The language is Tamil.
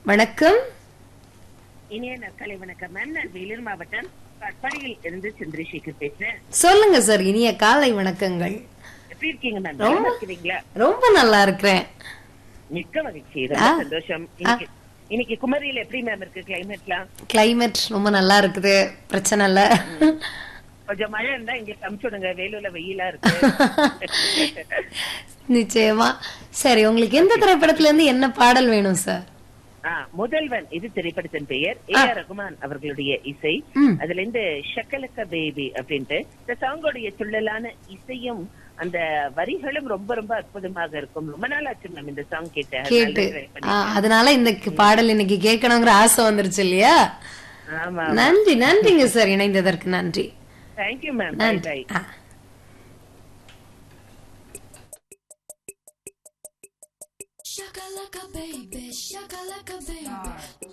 வணக்கம் இனிய நற்காலை வணக்கம் மேம் நான் வேலூர் மாவட்டம் கட்பாடியில் இருந்து சந்திரசேகர் பேசுறேன் சொல்லுங்க சார் இனிய காலை வணக்கங்கள் எப்படி இருக்கீங்க மேம் ரொம்ப- நல்லா இருக்கிறீங்களா ரொம்ப நல்லா இருக்கிறேன் மிக்க மகிழ்ச்சி ரொம்ப ஆ. சந்தோஷம் இன்னைக்கு இன்னைக்கு குமரியில எப்படி மேம் இருக்கு கிளைமேட்லாம் கிளைமேட் ரொம்ப நல்லா இருக்குது பிரச்சனை இல்ல கொஞ்சம் மழை இருந்தா இங்க சமைச்சுடுங்க வேலூர்ல வெயிலா இருக்கு நிச்சயமா சரி உங்களுக்கு எந்த திரைப்படத்துல இருந்து என்ன பாடல் வேணும் சார் ஆ, முதல்வன் இது திரைப்படத்தின் பெயர் ஏ ஆர் ரகுமான் அவர்களுடைய இசை ம். அதுல இருந்து ஷக்கலக்க பேபி அப்படின்ட்டு இந்த சாங்கோடைய துள்ளலான இசையும் அந்த வரிகளும் ரொம்ப ரொம்ப அற்புதமாக இருக்கும் ரொம்ப நாள் ஆச்சு மேம் இந்த சாங் கேட்டேன் அதனால கேட்டு try பண்ணி- ஆ, அதனால இந்த பாடல் இன்னைக்கு கேட்கணுங்கிற ஆசை வந்துருச்சு இல்லையா ஆமா நன்றி நன்றிங்க சார் இணைந்ததற்கு நன்றி தேங்க்யூ மேம் பை நன்றி பை ஆ. Shakalaka baby, shakalaka baby.